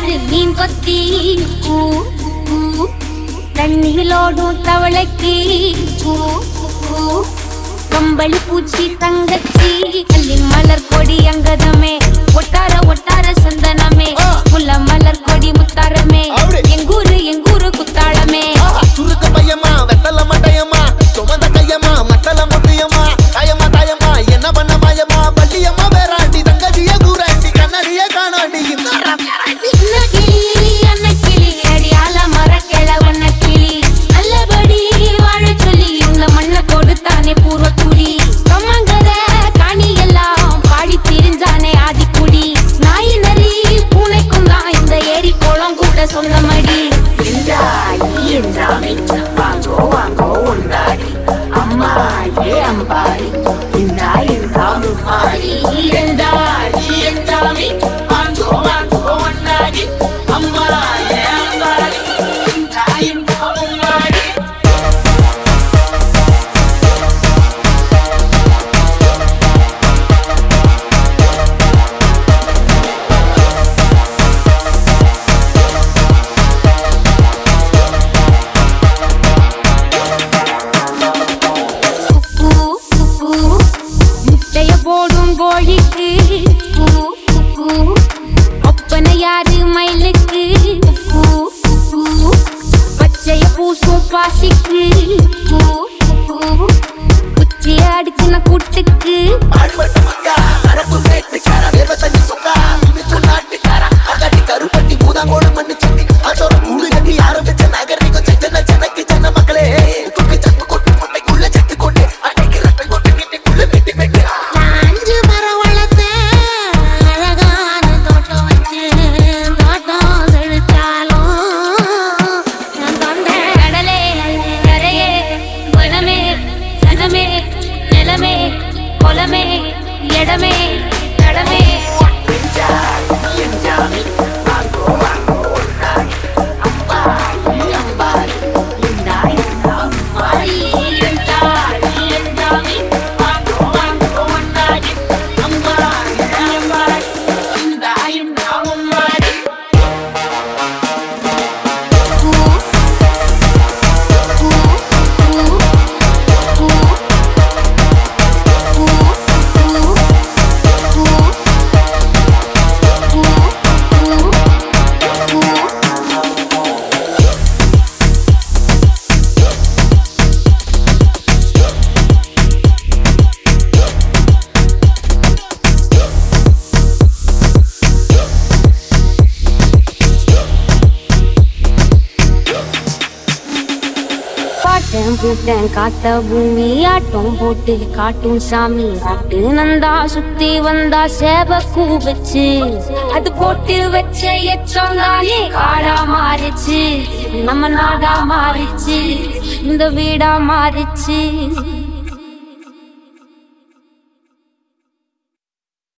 மீன் கொத்தி பூ பூ தண்ணியிலோடும் தவளைக்கு பூ பூ கம்பளி பூச்சி தங்கச்சி கள்ளி மலர் கொடி அங்கதமே ஒட்டார ஒட்டார சந்தனமே முல்ல மலர் கொடி முத்தாரமே அப்படி. எங்கூரு எங்கூரு குத்தாளமே சுருக்க பையமா வெத்தல மட்டையம்மா சுமந்த கையம்மா மத்தல முட்டியம்மா தாயம்மா தாயம்மா என்ன பண்ண மாயம்மா பள்ளியம்மா வேறாண்டி தங்கதிய கூறாண்டி கண்ணடிய காணாண்டி இந்த அன்ன கிளி அன்ன கிளி அடியால மரக்கிழ வண்ண கிளி நல்லபடி வாழ சொல்லி இந்த மண்ணை கொடுத்தானே பூர்வ குடி கம்மங்கர காணி எல்லாம் பாடி திரிஞ்சானே ஆதிக்குடி நாய் நரி பூனைக்கும் தான் இந்த ஏரி குளம் கூட சொந்தமடி என்றாயி என்றாமி வாங்கோ வாங்கோ உண்டாடி அம்மா ஏ அம்பாரி இந்தா என்றாமி மாறி என்றாயி என்றாமி வாங்கோ வாங்கோ உண்டாடி அம்மா ஏ அம்பாரி இந்தா என்றாமி மாறி பூ பூ முட்டைய போடும் கோழிக்கு பூ பூ ஒப்பனை யாரு மயிலுக்கு பூ பூ பச்சைய பூசும் பாசிக்கு பூ பூ குச்சிய அடிச்சுன கூட்டுக்கு ஆடுபட்ட மக்கா அரப்பு வேட்டுக்கார வேர்வ தண்ணி சொக்கா இனிச்சு நாட்டுக்கார அகட்டி கருப்பட்டி பூதாங்கோடு மண்ணு சட்டி அதோட கூடு கட்டி ஆரம்பிச்ச நகரிக்கும் செஞ்சன ஜனக்கு ஜன மக்களே குட்டி சக்கு கொட்டி பொண்ணைக்குள்ள சட்டு கொண்டு அன்னைக்கு ரட்டை கொண்டு வீட்டுக்குள்ள வெட்டி வெட்டி அஞ்சு மரம் வளர்த்தேன் அழகான தோட்டம் வச்சேன் தோட்டம் செழித்தாலும் நான் தொண்டை கடலே கரையே வனமே சனமே நிலமே குலமே இடமே கடமே என்றாமி வாங்கோ வாங்கோ உண்டாடி அம்மா ஏ அம்பாரி இந்தா என்றாமி மாறி என்றாயி என்றாமி வாங்கோ வாங்கோ உண்டாடி அம்மா ஏ அம்பாரி இந்தா என்றாமி மாறி பூ பூ பூ பூ பூ பூ பூ பாட்டம் பூட்டம் காத்த பூமி ஆட்டம் போட்டு காட்டும் சாமி காட்டு நந்தா சுத்தி வந்தா சேவ கூவச்சு அது போட்டு வச்ச எச்சம் தானே காடா மாறிச்சு நம்ம நாடா மாறிச்சு இந்த வீடா மாறிச்சு